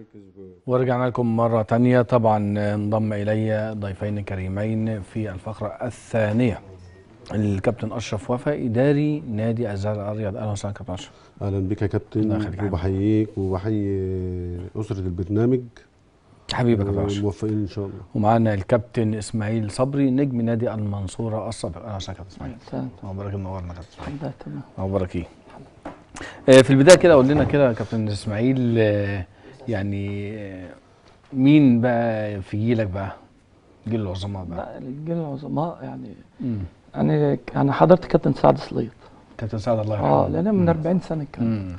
ورجعنا لكم مرة تانية طبعا انضم إلي ضيفين كريمين في الفقرة الثانية الكابتن أشرف وفا إداري نادي الزرع الرياض أهلا وسهلا كابتن أشرف اهلا بك يا الله يخليك يا كابتن حبيبي. وبحييك وبحيي اسره البرنامج حبيبك يا كابتن أشرف موفقين ان شاء الله ومعانا الكابتن إسماعيل صبري نجم نادي المنصورة السابق أهلا وسهلا كابتن إسماعيل تمام مبارك منورنا كابتن إسماعيل الحمد لله تمام مبارك إيه آه، في البداية كده قول لنا كده يا كابتن إسماعيل آه، يعني آه، مين بقى في جيلك بقى جيل العظماء بقى لا الجيل العظماء يعني مم. انا انا حضرت كابتن سعد سليط كابتن سعد الله يرحمه اه لان من 40 سنه كان مم.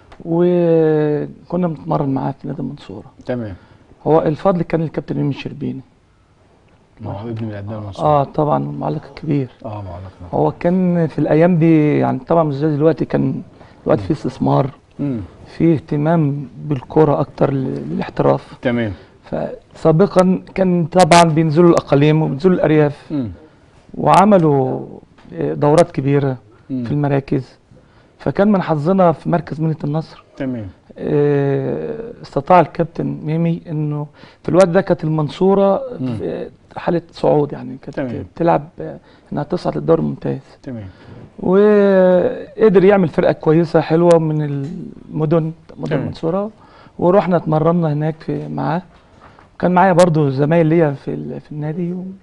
وكنا بنتمرن معاه في نادي المنصوره تمام هو الفضل كان الكابتن يمين الشربيني ما هو ابن من ابناء المنصورة اه طبعا معلق كبير اه معلقنا هو كان في الايام دي يعني طبعا مش زي دلوقتي كان دلوقتي في استثمار امم في اهتمام بالكرة اكتر لل- للاحتراف تمام فسابقا كان طبعا بينزلوا الاقاليم وبينزلوا الارياف امم وعملوا آه، دورات كبيره مم. في المراكز فكان من حظنا في مركز مدينه النصر تمام آه، استطاع الكابتن ميمي انه في الوقت ده كانت المنصوره مم. في حاله صعود يعني كانت تمام. بتلعب آه، انها تصعد للدوري الممتاز تمام وقدر يعمل فرقه كويسه حلوه من المدن مدن تمام. المنصوره ورحنا اتمرنا هناك في معاه كان معايا برضو زمايل ليا في ال- في النادي و...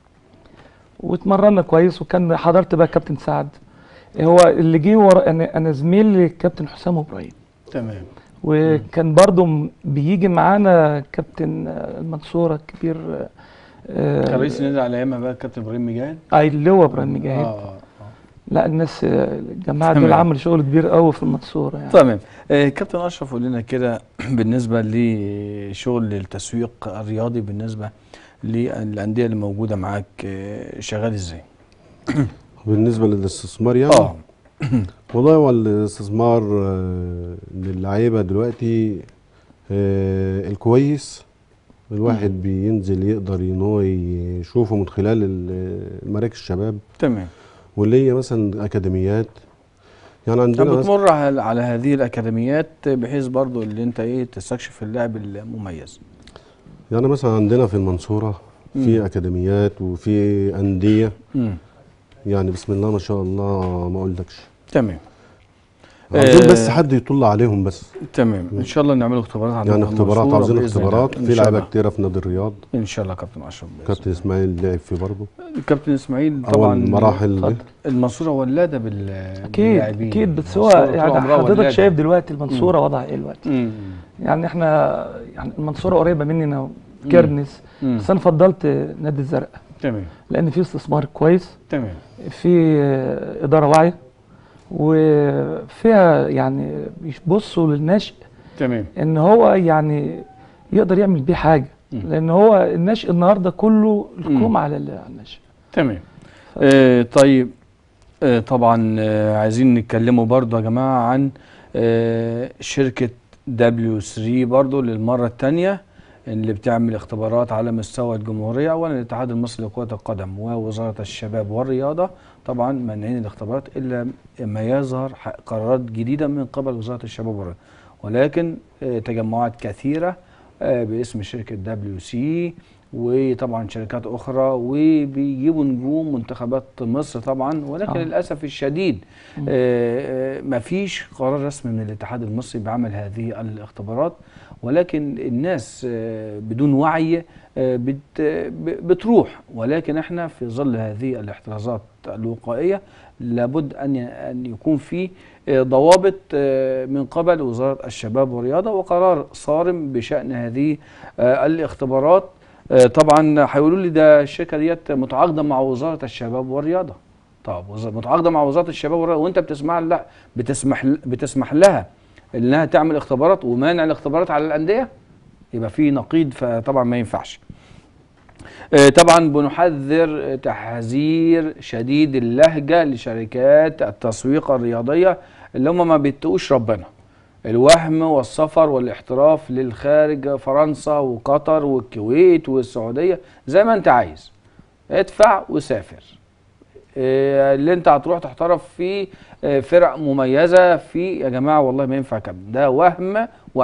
واتمرنا كويس وكان حضرت بقى كابتن سعد هو اللي جه ورا انا انا زميل كابتن حسام ابراهيم تمام وكان برضو م- بيجي معانا كابتن آه، المنصوره الكبير آه، كان رئيس النادي على ايامها بقى الكابتن ابراهيم مجاهد آه، اللي هو ابراهيم مجاهد اه اه لا الناس آه، الجماعه دول تمام. عملوا شغل كبير قوي في المنصوره يعني تمام آه كابتن اشرف قول لنا كده بالنسبه لشغل التسويق الرياضي بالنسبه للانديه اللي موجوده معاك آه شغال ازاي؟ بالنسبه للاستثمار يعني اه والله هو الاستثمار آه، للعيبه دلوقتي آه، الكويس الواحد بينزل يقدر ان هو يشوفه من خلال ال- مراكز الشباب تمام واللي هي مثلا اكاديميات يعني عندنا طب مثلا بتمر على على هذه الاكاديميات بحيث برضو اللي انت ايه تستكشف اللاعب المميز يعني مثلا عندنا في المنصوره في مم. اكاديميات وفي انديه امم يعني بسم الله ما شاء الله ما اقولكش تمام عايزين آه، بس حد يطل عليهم بس تمام ان شاء الله نعمل اختبارات عندنا يعني في اختبارات المنصورة عاوزين بإذن اختبارات الله. في إن شاء لعيبه الله. كتيره في نادي الرياض ان شاء الله كابتن اشرف بإذن كابتن اسماعيل لعب فيه برضه الله. كابتن اسماعيل اول طبعا مراحل اتفضل. المنصوره ولاده بال اكيد باللاعبين. اكيد بس هو المنصورة طول يعني عمرها حضرتك ولادة. شايف دلوقتي المنصوره وضعها ايه دلوقتي مم. يعني احنا يعني المنصوره قريبه مننا كيرنس مم. بس انا فضلت نادي الزرقاء تمام لان في استثمار كويس تمام في آه، اداره واعيه وفيها يعني بيبصوا للناشئ تمام ان هو يعني يقدر يعمل بيه حاجه مم. لان هو الناشئ النهارده كله الكوم على ال- على الناشئ تمام آه طيب آه طبعا آه عايزين نتكلموا برضو يا جماعه عن آه شركه دبليو 3 برضو للمره الثانيه اللي بتعمل اختبارات على مستوى الجمهوريه اولا الاتحاد المصري لكره القدم ووزاره الشباب والرياضه طبعا مانعين الاختبارات الا ما يظهر ح- قرارات جديده من قبل وزاره الشباب والرياضه ولكن آه تجمعات كثيره آه باسم شركه دبليو سي وطبعا شركات اخرى وبيجيبوا نجوم منتخبات مصر طبعا ولكن آه. للاسف الشديد ما فيش قرار رسمي من الاتحاد المصري بعمل هذه الاختبارات ولكن الناس آه، بدون وعي آه، بت ب- بتروح ولكن احنا في ظل هذه الاحترازات الوقائيه لابد ان ي- ان يكون في آه، ضوابط آه، من قبل وزاره الشباب والرياضه وقرار صارم بشان هذه آه، الاختبارات آه، طبعا هيقولوا لي ده الشركه ديت متعاقده مع وزاره الشباب والرياضه طب وز- متعاقده مع وزاره الشباب والرياضه وانت بتسمح لا بتسمح بتسمح لها انها تعمل اختبارات ومانع الاختبارات على الانديه يبقى في نقيض فطبعا ما ينفعش آه، طبعا بنحذر تحذير شديد اللهجه لشركات التسويق الرياضيه اللي هم ما بيتقوش ربنا الوهم والسفر والاحتراف للخارج فرنسا وقطر والكويت والسعوديه زي ما انت عايز ادفع وسافر آه، اللي انت هتروح تحترف في آه، فرق مميزه في يا جماعه والله ما ينفع كده ده وهم وهم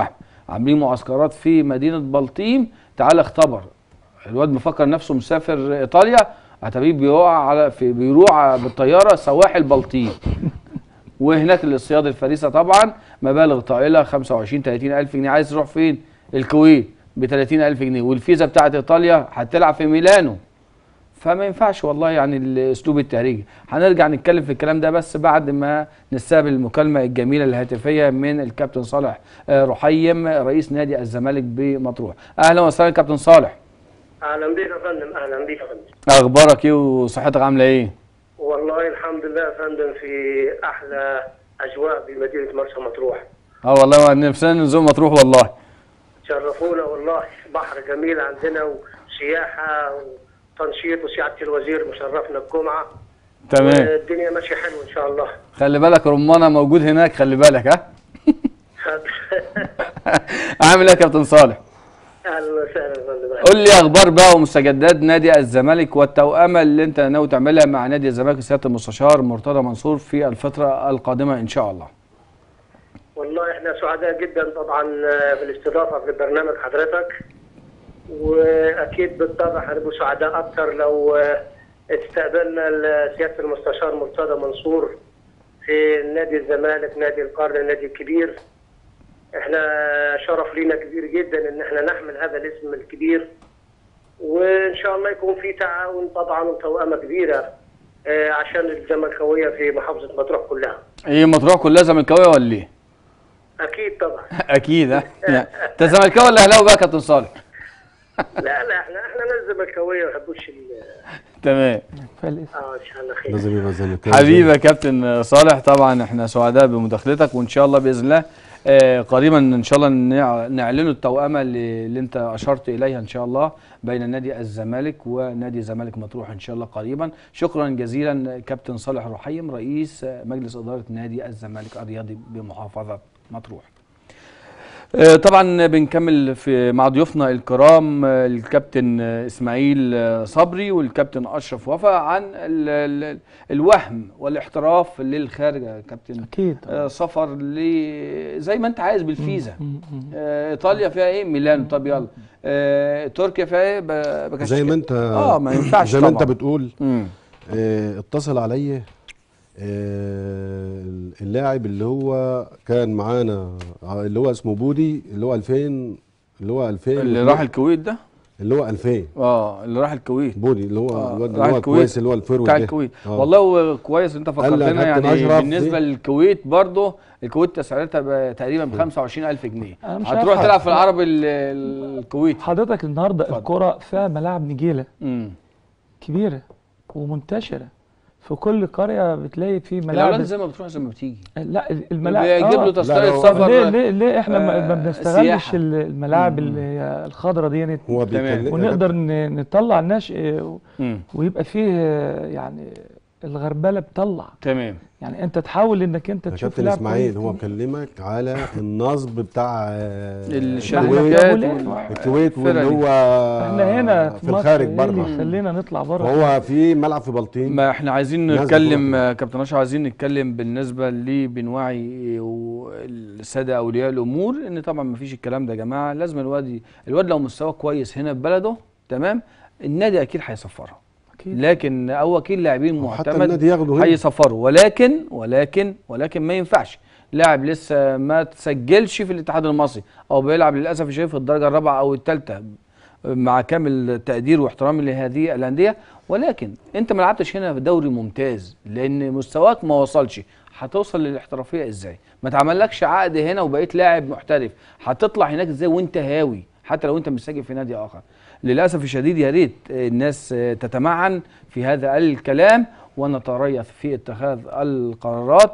عاملين معسكرات في مدينه بلطيم تعال اختبر الواد مفكر نفسه مسافر ايطاليا هتلاقيه بيقع على في بيروح بالطياره سواحل بلطيم وهناك الاصطياد الفريسه طبعا مبالغ طائله 25 30 الف جنيه عايز تروح فين الكويت ب 30 الف جنيه والفيزا بتاعت ايطاليا هتلعب في ميلانو فما ينفعش والله يعني الاسلوب التهريجي هنرجع نتكلم في الكلام ده بس بعد ما نستقبل المكالمه الجميله الهاتفيه من الكابتن صالح آه، رحيم رئيس نادي الزمالك بمطروح اهلا وسهلا كابتن صالح اهلا بيك يا فندم اهلا بيك يا فندم اخبارك ايه وصحتك عامله ايه والله الحمد لله يا فندم في احلى اجواء بمدينه مرسى مطروح اه والله نفسنا ننزل مطروح والله شرفونا والله بحر جميل عندنا وسياحه وتنشيط وسياده الوزير مشرفنا الجمعه تمام الدنيا ماشيه حلو ان شاء الله خلي بالك رمانه موجود هناك خلي بالك ها عامل ايه يا كابتن صالح اهلا وسهلا يا فندم قول لي اخبار بقى ومستجدات نادي الزمالك والتوأمه اللي انت ناوي تعملها مع نادي الزمالك سياده المستشار مرتضى منصور في الفتره القادمه ان شاء الله والله احنا سعداء جدا طبعا بالاستضافه في برنامج حضرتك واكيد بالطبع هنبقوا سعداء اكثر لو استقبلنا سياده المستشار مرتضى منصور في نادي الزمالك نادي القرن النادي الكبير احنا شرف لينا كبير جدا ان احنا نحمل هذا الاسم الكبير وان شاء الله يكون في تعاون طبعا وتوأمه كبيره آه، عشان الزملكاويه في محافظه مطروح كلها ايه مطروح كلها زملكاويه ولا ايه؟ اكيد طبعا اكيد ها يعني انت زملكاوي ولا اهلاوي بقى يا كابتن صالح؟ لا لا احنا احنا ناس زملكاويه ما بيحبوش ال- تمام فالاسم اه ان شاء الله خير لازم يبقى زملكاوي حبيبي يا كابتن صالح طبعا احنا سعداء بمداخلتك وان شاء الله باذن الله آه، قريبا ان شاء الله نع- نعلنوا التوأمه اللي, اللي انت اشرت اليها ان شاء الله بين نادي الزمالك ونادي الزمالك مطروح ان شاء الله قريبا شكرا جزيلا كابتن صالح رحيم رئيس آه، مجلس اداره نادي الزمالك الرياضي بمحافظه مطروح آه، طبعا بنكمل في مع ضيوفنا الكرام آه، الكابتن آه، اسماعيل آه، صبري والكابتن اشرف وفا عن ال ال الوهم والاحتراف للخارج يا كابتن اكيد آه، سفر ل زي ما انت عايز بالفيزا م- م. آه، ايطاليا فيها ايه ميلانو طب يلا آه، تركيا فيها ايه ب- بكشكل. زي ما انت اه ما ينفعش زي ما انت طبعاً. بتقول مم. آه، اتصل عليا آه، اللاعب اللي هو كان معانا آه، اللي هو اسمه بودي اللي هو 2000 اللي هو 2000 اللي راح الكويت ده اللي هو 2000 اه اللي راح الكويت بودي اللي هو آه، الواد راح اللي هو الكويت كويس اللي هو الفيرو بتاع ده. الكويت آه. والله هو كويس انت قال لي يا فكرتنا كابتن يعني أشرف بالنسبه دي- للكويت برضه الكويت تسعيرتها ب- تقريبا ب 25000 جنيه أنا مش هتروح عارف تلعب في حاجة. العربي ال- الكويتي حضرتك النهارده اتفضل. الكرة فيها ملاعب نجيله امم كبيره ومنتشره في كل قريه بتلاقي في الاولاد ملاعب زي ما بتروح زي ما بتيجي لا الملاعب بيجيب له آه. تذكره لا، هو- سفر ليه ليه ليه احنا ما- آه، ما بنستغلش سياحة. ال- الملاعب مم. اللي هي الخضراء دي نت- هو تمام. بيكلم ونقدر ن- نطلع النشء مم. ويبقى فيه آه، يعني الغربله بتطلع تمام يعني انت تحاول انك انت يا تشوف كابتن لاعب اسماعيل كويس. هو بكلمك على النصب بتاع آه، الشركات الكويت. وال- الكويت واللي الفرق دي. هو احنا هنا في في مصر الخارج إيه اللي بره يخلينا نطلع بره هو في ملعب في بلطيم ما احنا عايزين ناس نتكلم بتروح آه، كابتن اشرف عايزين نتكلم بالنسبه لي بنوعي الساده اولياء الامور ان طبعا ما فيش الكلام ده يا جماعه لازم الواد ي- الواد لو مستواه كويس هنا في بلده تمام النادي اكيد هيسفره اكيد لكن او وكيل لاعبين حتى معتمد النادي ياخده هنا هيسفره ولكن ولكن ولكن ما ينفعش لاعب لسه ما تسجلش في الاتحاد المصري او بيلعب للاسف الشديد في الدرجه الرابعه او الثالثه مع كامل تقدير واحترامي لهذه الانديه ولكن انت ما لعبتش هنا في دوري ممتاز لان مستواك ما وصلش هتوصل للاحترافيه ازاي ما تعملكش عقد هنا وبقيت لاعب محترف هتطلع هناك ازاي وانت هاوي حتى لو انت مسجل في نادي اخر للاسف الشديد يا ريت الناس تتمعن في هذا الكلام ونتريث في اتخاذ القرارات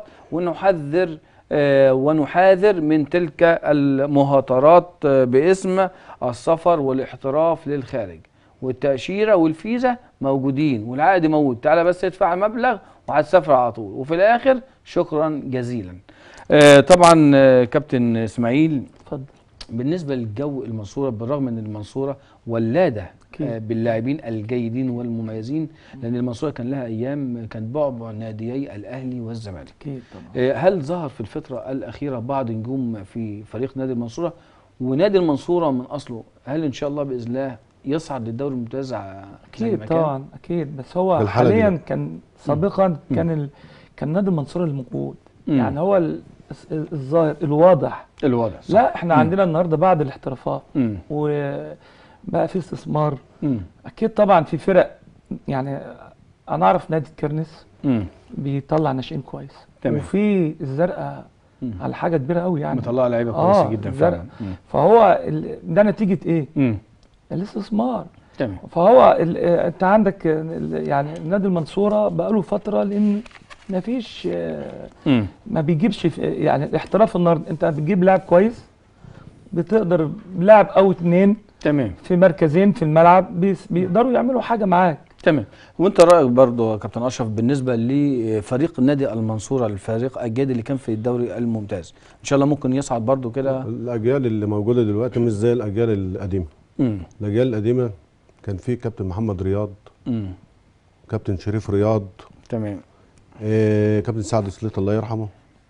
ونحذر آه، ونحاذر من تلك المهاترات آه، باسم السفر والاحتراف للخارج والتأشيرة والفيزا موجودين والعقد موجود تعالى بس ادفع مبلغ وهتسافر على طول وفي الآخر شكرا جزيلا آه، طبعا آه، كابتن إسماعيل اتفضل بالنسبة للجو المنصورة بالرغم ان المنصورة ولادة أكيد. آه، باللاعبين الجيدين والمميزين لان المنصورة كان لها ايام كان بعبع ناديي الاهلي والزمالك اكيد طبعا آه، هل ظهر في الفترة الأخيرة بعض نجوم في فريق نادي المنصورة ونادي المنصوره من اصله هل ان شاء الله باذن الله يصعد للدوري الممتاز ع- زي اكيد ما كان؟ طبعا اكيد بس هو في الحالة دي حاليا لا. كان سابقا كان ال... كان نادي المنصوره الموجود مم. يعني هو ال... الس- الظاهر الواضح الوضع صح. لا احنا مم. عندنا النهارده بعد الاحترافات مم. وبقى في استثمار مم. اكيد طبعا في فرق يعني انا اعرف نادي الكرنس مم. بيطلع ناشئين كويس تمام. وفي الزرقاء مم. على حاجه كبيره قوي يعني مطلع لعيبه آه، كويسه جدا زرق. فعلا مم. فهو ال... ده نتيجه ايه مم. الاستثمار تمام فهو ال... آه، انت عندك آه، ال- يعني نادي المنصوره بقاله فتره لان ما فيش آه، مم. ما بيجيبش في- يعني الاحتراف النهارده انت بتجيب لاعب كويس بتقدر لاعب او اتنين تمام في مركزين في الملعب بيس- بيقدروا يعملوا حاجه معاك تمام وانت رايك برضو يا كابتن اشرف بالنسبه لفريق نادي المنصوره الفريق الجاد اللي كان في الدوري الممتاز ان شاء الله ممكن يصعد برضو كده الاجيال اللي موجوده دلوقتي مش زي الاجيال القديمه مم. الاجيال القديمه كان في كابتن محمد رياض مم. كابتن شريف رياض تمام آه، كابتن سعد سليط الله يرحمه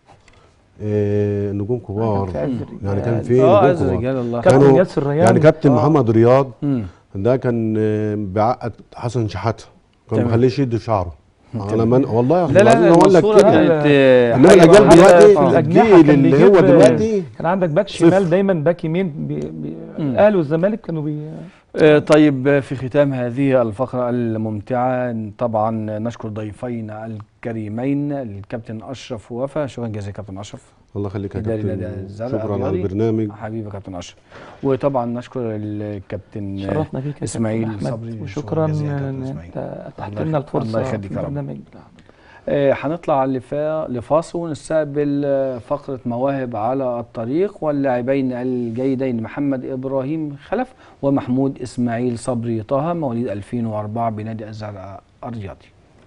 آه، نجوم كبار كان في عز يعني كان الرجال. في اه نجوم عز كبار رجال الله كابتن كانوا- ياسر ريان يعني كابتن آه. محمد رياض مم. ده كان آه، بيعقد حسن شحاته كان تمام. مخليه يشد شعره انا من والله يا لا لا لا انا اقول لك المنصورة كده كانت آه، انما حاجة الاجيال واحدة. دلوقتي آه. الأجنحة الجيل كان اللي هو بيجيب- دلوقتي كان عندك باك صفر. شمال دايما باك يمين بي بي مم. الاهلي والزمالك كانوا بي آه، طيب آه، في ختام هذه الفقرة الممتعة طبعا نشكر ضيفينا الكريمين الكابتن أشرف ووفا شكرا جزيلا كابتن أشرف الله يخليك يا إداري نادي كابتن الزرقاء شكرا على الرياضي. البرنامج حبيبي يا كابتن أشرف وطبعا نشكر الكابتن آه، شرفنا بيك يا إسماعيل كابتن أحمد. صبري. وشكرا شكراً جزيلاً يا ان كابتن إسماعيل. انت اتحت الله لنا يخ- الله الفرصه يخليك في يا رب. البرنامج آه، هنطلع لفا- لفاصل ونستقبل آه، فقرة مواهب على الطريق واللاعبين الجيدين محمد إبراهيم خلف ومحمود إسماعيل صبري طه مواليد 2004 بنادي الزرقاء الرياضي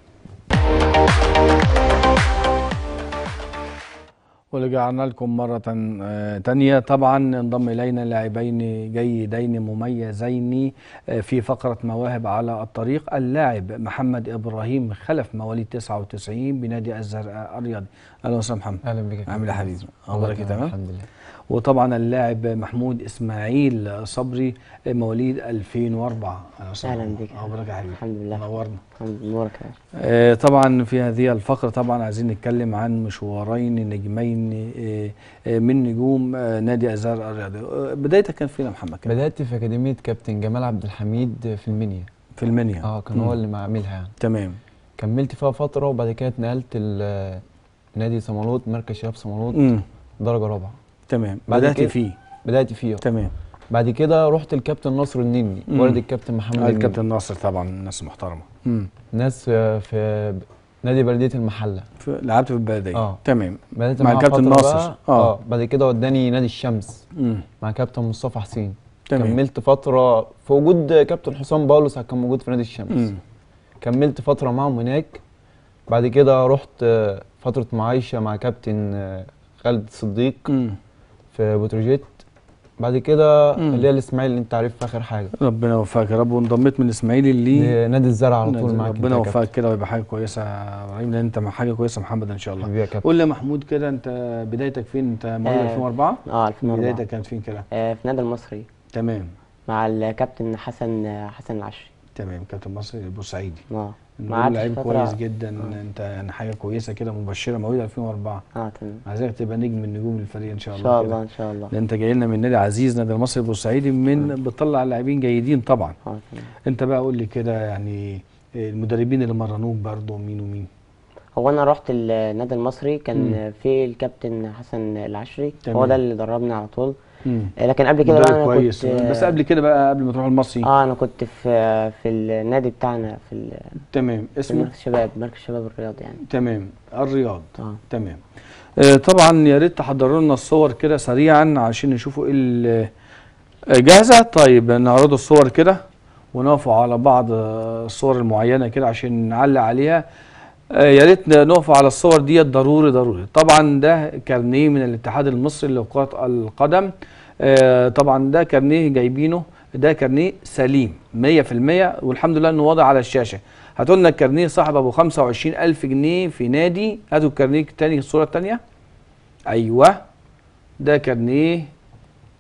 ورجعنا لكم مرة آه، تانية طبعا انضم إلينا لاعبين جيدين مميزين آه، في فقرة مواهب على الطريق اللاعب محمد إبراهيم خلف مواليد 99 بنادي الزرقاء الرياضي أهلا وسهلا محمد اهلا بك يا عامل ايه يا كابتن. حبيبي؟ والله أخبارك إيه، تمام؟ الحمد لله وطبعا اللاعب محمود إسماعيل صبري آه، مواليد 2004 أهلا وسهلا أهلا بك. أخبارك يا حبيبي؟ الحمد لله نورنا الحمد لله نورك يا باشا. آه، طبعا في هذه الفقرة طبعا عايزين نتكلم عن مشوارين نجمين آه، آه، من نجوم آه، نادي الزرقاء الرياضي آه، بدايتك كانت فين يا محمد كده بدات في اكاديميه كابتن جمال عبد الحميد في المنيا في المنيا اه كان مم. هو اللي معاملها يعني تمام كملت فيها فتره وبعد كده اتنقلت ال- نادي صمالوط مركز شباب صمالوط مم. درجه رابعه تمام بعد بدأت كده- فيه بدات فيه تمام بعد كده رحت الكابتن نصر النني مم. والد الكابتن محمد آه، النني الكابتن ناصر طبعا ناس محترمة مم. ناس آه، في نادي بلديه المحله في- لعبت في البلدية آه. تمام بدات مع معاه الكابتن فترة ناصر. بقى. آه. اه بعد كده وداني نادي الشمس مم. مع كابتن مصطفى حسين تمام كملت فتره في وجود كابتن حسام باولوس كان موجود في نادي الشمس مم. كملت فترة معاهم هناك بعد كده رحت آه، فترة معايشة مع كابتن آه، خالد صديق مم. في بتروجيت بعد كده مم. اللي هي الاسماعيلي اللي انت عارف في اخر حاجة ربنا يوفقك يا رب وانضميت من اسماعيلي اللي نادي الزرع على طول معاك ربنا انت يا يوفقك كده ويبقى حاجه كويسه يا ابراهيم لان انت مع حاجه كويسه يا محمد ان شاء كابتن. الله حبيبي يا كابتن قول لي يا محمود كده انت بدايتك فين انت مواليد آه، 2004 اه 2004 بدايتك كانت فين كده آه في نادي المصري تمام مع الكابتن حسن حسن العشري تمام كابتن مصري البورسعيدي اه ما نقول قعدتش لعيب فترة- كويس جدا انت يعني حاجه كويسه كده مبشره مواليد 2004 اه تمام عايزك تبقى نجم من نجوم الفريق ان شاء ان الله شاء كده. الله ان شاء الله لان انت جاي لنا من نادي عزيز نادي المصري البورسعيدي من بتطلع لاعبين جيدين طبعا اه تمام انت بقى قول لي كده يعني المدربين اللي مرنوك برضه مين ومين هو انا رحت النادي المصري كان مم. في الكابتن حسن العشري تمام. هو ده اللي دربني على طول مم. آه، لكن قبل كده بقى مدرب انا كويس كنت بس قبل كده بقى قبل ما تروح المصري اه انا كنت في في النادي بتاعنا في, ال- تمام في اسمه مركز شباب مركز شباب الرياض يعني تمام الرياض اه تمام آه طبعا يا ريت تحضروا لنا الصور كده سريعا عشان نشوفوا ايه ال- آه، جاهزه طيب نعرض الصور كده ونقفوا على بعض آه، الصور المعينه كده عشان نعلق عليها آه، يا ريت نقف على الصور ديت ضروري ضروري طبعا ده كارنيه من الاتحاد المصري لكرة القدم آه، طبعا ده كارنيه جايبينه ده كارنيه سليم 100% والحمد لله انه واضح على الشاشه هاتوا لنا الكارنيه صاحب ابو 25000 جنيه في نادي هاتوا الكارنيه الثاني الصوره الثانيه ايوه ده كارنيه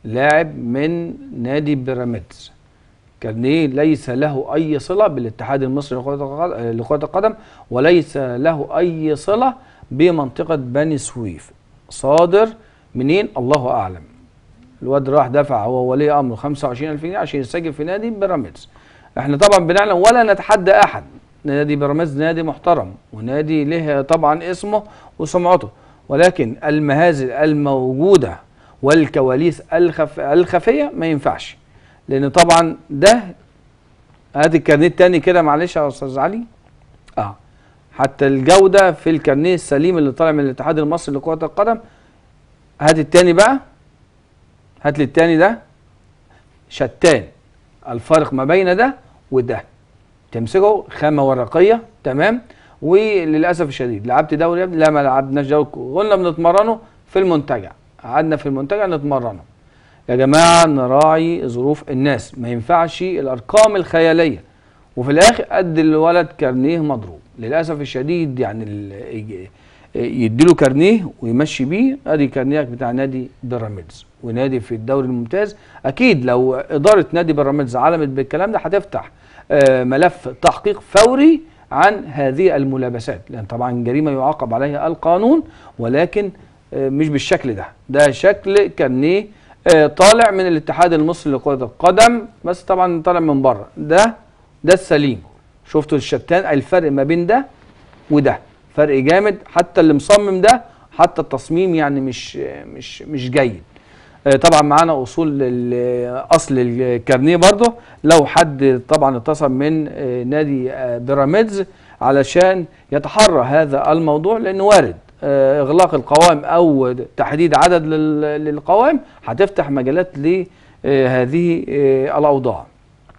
لاعب من نادي بيراميدز كارنيه ليس له اي صله بالاتحاد المصري لكره الق- لكره القدم وليس له اي صله بمنطقه بني سويف صادر منين الله اعلم الواد راح دفع هو ولي امره 25000 جنيه عشان يسجل في نادي بيراميدز احنا طبعا بنعلم ولا نتحدى احد نادي بيراميدز نادي محترم ونادي له طبعا اسمه وسمعته ولكن المهازل الموجوده والكواليس الخف الخفيه ما ينفعش لان طبعا ده هات الكارنيه التاني كده معلش يا استاذ علي اه حتى الجوده في الكارنيه السليم اللي طالع من الاتحاد المصري لكره القدم هات التاني بقى هات لي التاني ده شتان الفرق ما بين ده وده تمسكه خامه ورقيه تمام وللاسف الشديد لعبت دوري يا ابني؟ لا ما لعبناش دوري قلنا بنتمرنه في المنتجع قعدنا في المنتجع نتمرنه يا جماعه نراعي ظروف الناس ما ينفعش الارقام الخياليه وفي الاخر قد الولد كارنيه مضروب للاسف الشديد يعني ال- يج- يديله كارنيه ويمشي بيه ادي كارنيهك بتاع نادي بيراميدز ونادي في الدوري الممتاز اكيد لو اداره نادي بيراميدز علمت بالكلام ده هتفتح آه، ملف تحقيق فوري عن هذه الملابسات لان طبعا جريمه يعاقب عليها القانون ولكن آه، مش بالشكل ده ده شكل كارنيه آه، طالع من الاتحاد المصري لكره القدم بس طبعا طالع من بره ده ده السليم شفتوا الشتان الفرق ما بين ده وده فرق جامد حتى اللي مصمم ده حتى التصميم يعني مش مش مش جيد آه، طبعا معانا اصول ال- اصل الكارنيه برضه لو حد طبعا اتصل من آه، نادي آه، بيراميدز علشان يتحرى هذا الموضوع لانه وارد آه، اغلاق القوائم او تحديد عدد لل- للقوائم هتفتح مجالات لهذه الاوضاع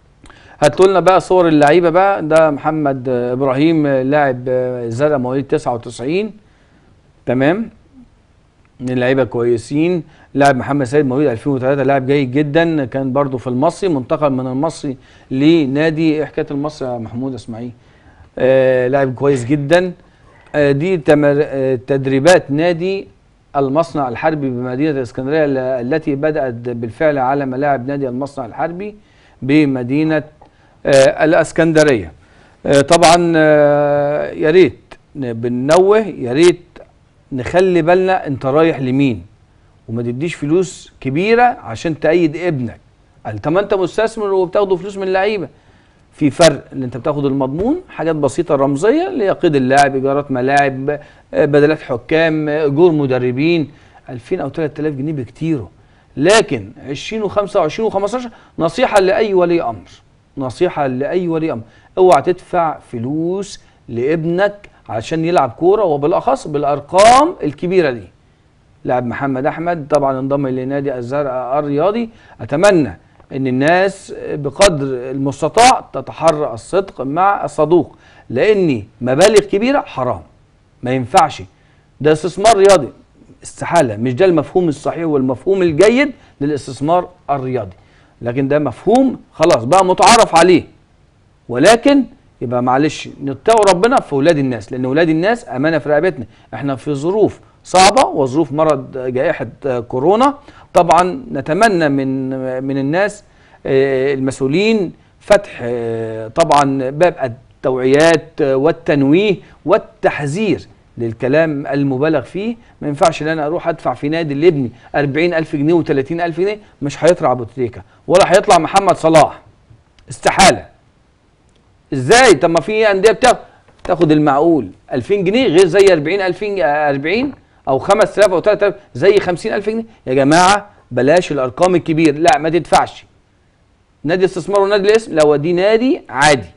هاتوا لنا بقى صور اللعيبه بقى ده محمد آه، ابراهيم آه، لاعب آه، زرع مواليد 99 تمام من اللعيبه كويسين لاعب محمد سيد مواليد 2003 لاعب جيد جدا كان برضو في المصري منتقل من المصري لنادي إيه حكايه المصري يا محمود اسماعيل آه لاعب كويس جدا آه دي تمر آه تدريبات نادي المصنع الحربي بمدينه الاسكندريه ال- التي بدات بالفعل على ملاعب نادي المصنع الحربي بمدينه آه الاسكندريه آه طبعا آه يا ريت ن- بننوه يا ريت نخلي بالنا انت رايح لمين وما تديش فلوس كبيره عشان تأيد ابنك قال طب ما انت مستثمر وبتاخده فلوس من اللعيبه في فرق ان انت بتاخد المضمون حاجات بسيطه رمزيه ليقيد اللاعب ايجارات ملاعب آه، بدلات حكام آه، اجور مدربين 2000 او 3000 جنيه بكتيره لكن 20 و25 و15 نصيحه لاي ولي امر نصيحه لاي ولي امر اوعى تدفع فلوس لابنك عشان يلعب كوره وبالاخص بالارقام الكبيره دي لاعب محمد احمد طبعا انضم لنادي الزرقاء الرياضي اتمنى ان الناس بقدر المستطاع تتحرى الصدق مع الصدوق لان مبالغ كبيره حرام ما ينفعش ده استثمار رياضي استحاله مش ده المفهوم الصحيح والمفهوم الجيد للاستثمار الرياضي لكن ده مفهوم خلاص بقى متعارف عليه ولكن يبقى معلش نتقوا ربنا في اولاد الناس لان اولاد الناس امانه في رقبتنا احنا في ظروف صعبه وظروف مرض جائحه آه، كورونا طبعا نتمنى من من الناس آه، المسؤولين فتح آه، طبعا باب التوعيات آه، والتنويه والتحذير للكلام المبالغ فيه ما ينفعش ان انا اروح ادفع في نادي لابني 40000 جنيه و30000 جنيه مش هيطلع ابو تريكه ولا هيطلع محمد صلاح استحاله ازاي طب ما في انديه بتاخد تاخد المعقول 2000 جنيه غير زي 40000 جنيه- آه، 40 او 5000 او 3000 زي 50000 جنيه يا جماعه بلاش الارقام الكبيره لا ما تدفعش نادي استثمار ونادي الاسم لو دي نادي عادي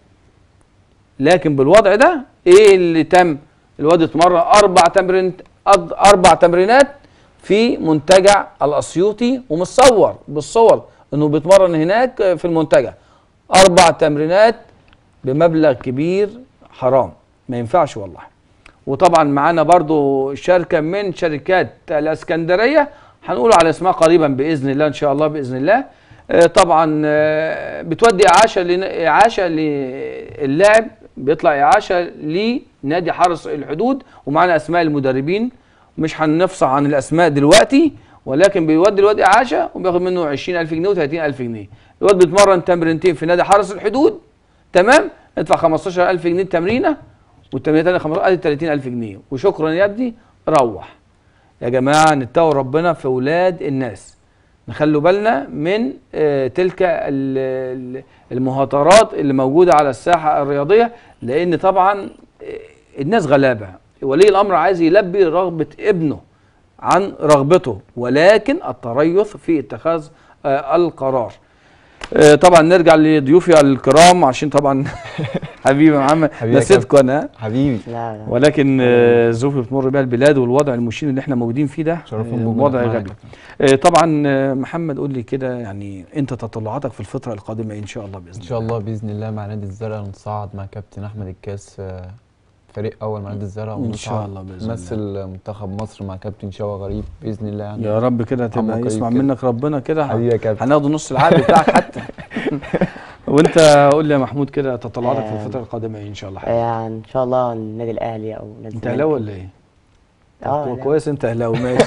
لكن بالوضع ده ايه اللي تم الواد اتمرن اربع تمرين أض- اربع تمرينات في منتجع الاسيوطي ومتصور بالصور انه بيتمرن هناك في المنتجع اربع تمرينات بمبلغ كبير حرام ما ينفعش والله وطبعا معانا برضو شركه من شركات الاسكندريه هنقول على اسمها قريبا باذن الله ان شاء الله باذن الله آه، طبعا آه، بتودي اعاشه لن- اعاشه للاعب بيطلع اعاشه لنادي حرس الحدود ومعانا اسماء المدربين مش هنفصح عن الاسماء دلوقتي ولكن بيودي الواد اعاشه وبياخد منه 20000 جنيه و30000 جنيه الواد بيتمرن تمرينتين في نادي حرس الحدود تمام ادفع 15000 جنيه تمرينه والتمرينه الثانيه 15 ادي 30000 جنيه وشكرا يا ابني روح يا جماعه نتقوا ربنا في اولاد الناس نخلوا بالنا من آه، تلك ال- ال- المهاترات اللي موجوده على الساحه الرياضيه لان طبعا آه، الناس غلابه ولي الامر عايز يلبي رغبه ابنه عن رغبته ولكن التريث في اتخاذ آه، القرار آه، طبعا نرجع لضيوفي الكرام عشان طبعا حبيبي يا محمد حبيبي يا نسيتكم انا حبيبي لا لا ولكن آه، الظروف اللي بتمر بها البلاد والوضع المشين اللي احنا موجودين فيه ده شرفنا آه، بوجودك وضع معاك. غبي آه، طبعا آه، محمد قول لي كده يعني انت تطلعاتك في الفتره القادمه ان شاء الله باذن ان شاء الله باذن الله مع نادي الزرقاء نصعد مع كابتن احمد الكاس آه، فريق اول مع نادي الزرقاء إن شاء ونصعد الله بإذن نمثل منتخب مصر مع كابتن شوقي غريب باذن الله يعني يا رب كده تبقى عمق يسمع قريب كده. منك ربنا كده حبيبي يا كابتن هناخد نص العقد بتاعك حتى وانت قول لي يا محمود كده تطلعاتك في آه، الفتره القادمه ايه ان شاء الله آه، ان شاء الله النادي الاهلي او نادي انت الزمالك. اهلاوي ولا ايه؟ اه كو- لا. كويس انت اهلاوي ماشي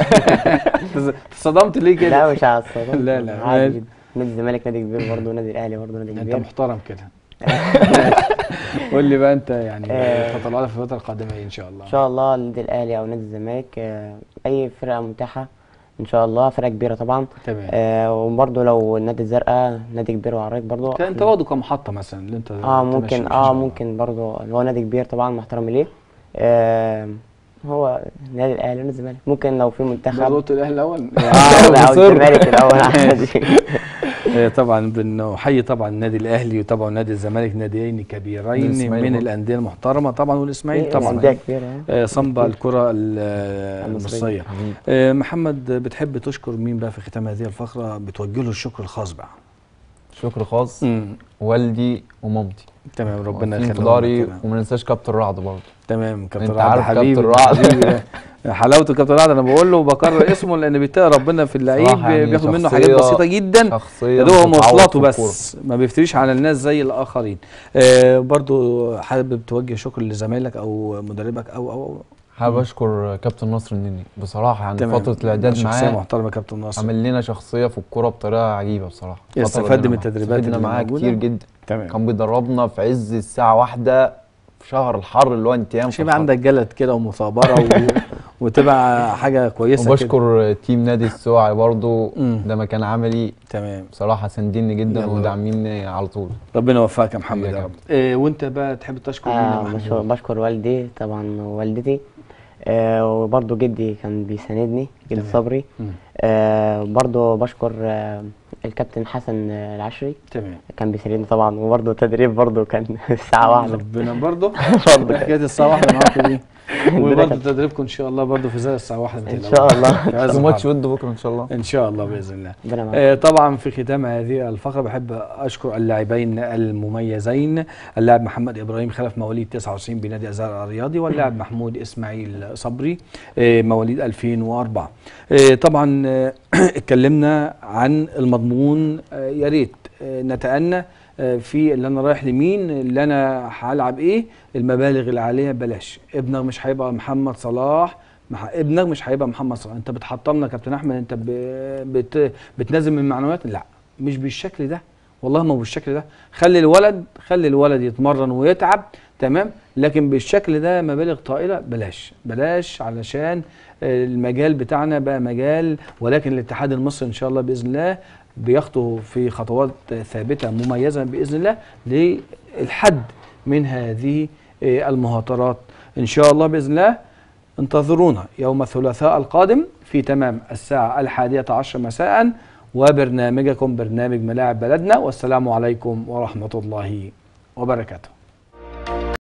اتصدمت ليه كده؟ لا مش على الصدى لا، لا، عادي ماشي. جدا نادي الزمالك نادي كبير برضه نادي الاهلي برضه نادي انت كبير محترم كده قول لي بقى انت يعني آه. تطلعاتك في الفتره القادمه ايه ان شاء الله ان شاء الله النادي الاهلي او نادي الزمالك آه، اي فرقه متاحه ان شاء الله فرقه كبيره طبعا تمام آه وبرضه لو النادي الزرقاء نادي كبير وعريق برضه كان انت واخده كمحطه مثلا اللي انت اه تمشي ممكن فيه إن اه شاء الله. ممكن برضه اللي هو نادي كبير طبعا محترم ليه آه هو النادي الاهلي ونادي الزمالك ممكن لو في برضه منتخب قلت الاهلي الاول اه لا، أو مصر. الزمالك الاول عادي آه، طبعا بنحيي طبعا النادي الاهلي وطبعا نادي الزمالك ناديين كبيرين والإسماعيلي من برضه. الانديه المحترمه طبعا والاسماعيلي أندية طبعا كبيره يعني. آه، صنبا الكره ال- آه، المصرية. المصريه حبيبي آه، محمد بتحب تشكر مين بقى في ختام هذه الفقره بتوجه له الشكر الخاص بقى شكر خاص والدي ومامتي تمام ربنا واقفين في يخليهم داري لك كده. وما ننساش كابتن رعد برضه تمام كابتن انت رعد عارف حبيبي كابتن رعد. حبيبي حلاوته كابتن رعد انا بقول له وبكرر اسمه لان بيتقي ربنا في اللعيب صراحة يعني بياخد منه شخصية- حاجات بسيطه جدا شخصيه يا دوب هو مش هتتعوض مواصلاته في الكورة. بس ما بيفتريش على الناس زي الاخرين آه برضو حابب توجه شكر لزمايلك او مدربك او او, أو حابب اشكر كابتن نصر النني بصراحه يعني تمام. فتره الاعداد شخصيه معاه محترمه كابتن ناصر عمل لنا شخصيه في الكوره بطريقه عجيبه بصراحه الفترة استفاد اللي من معاه. التدريبات استفدنا اللي معاه موجودة. كتير جدا تمام كان بيدربنا في عز الساعه واحدة في شهر الحر اللي هو انتيام مش يبقى عندك جلد كده ومثابره و... وتبقى حاجه كويسه كده. وبشكر تيم نادي السواعي برضو مم. ده مكان عملي تمام بصراحه ساندني جدا يلا. وداعميني على طول ربنا يوفقك يا محمد حبيبي يا يا رب إيه وانت بقى تحب تشكر مين يا آه بشكر, محمود بشكر والدي طبعا ووالدتي آه وبرضه جدي كان بيساندني جدي تمام. صبري مم. آه برضه بشكر آه الكابتن حسن آه، العشري تمام كان بيساندني طبعا وبرضه التدريب برضه كان الساعة واحدة ربنا برضه برضه حكايه الساعه واحدة معاكم دي وبرضه تدريبكم ان شاء الله برضه في زي الساعه واحدة ان شاء الله في عز في ماتش الحر. ود بكره ان شاء الله ان شاء الله باذن الله ربنا معاك آه، طبعا في ختام هذه الفقره بحب اشكر اللاعبين المميزين اللاعب محمد ابراهيم خلف مواليد 99 بنادي الازهر الرياضي واللاعب محمود اسماعيل صبري آه، مواليد 2004 آه، طبعا آه، اتكلمنا عن المضمون آه، يا ريت آه، نتأنى آه، في اللي انا رايح لمين اللي انا هلعب ايه المبالغ العاليه بلاش ابنك مش هيبقى محمد صلاح مح... ابنك مش هيبقى محمد صلاح انت بتحطمنا يا كابتن احمد انت ب... بت... بتنزل من معنويات لا مش بالشكل ده والله ما هو بالشكل ده خلي الولد خلي الولد يتمرن ويتعب تمام لكن بالشكل ده مبالغ طائله بلاش بلاش علشان آه، المجال بتاعنا بقى مجال ولكن الاتحاد المصري ان شاء الله باذن الله بيخطو في خطوات ثابته مميزه باذن الله للحد من هذه آه، المهاترات ان شاء الله باذن الله انتظرونا يوم الثلاثاء القادم في تمام الساعة الحادية عشر مساء وبرنامجكم برنامج ملاعب بلدنا والسلام عليكم ورحمة الله وبركاته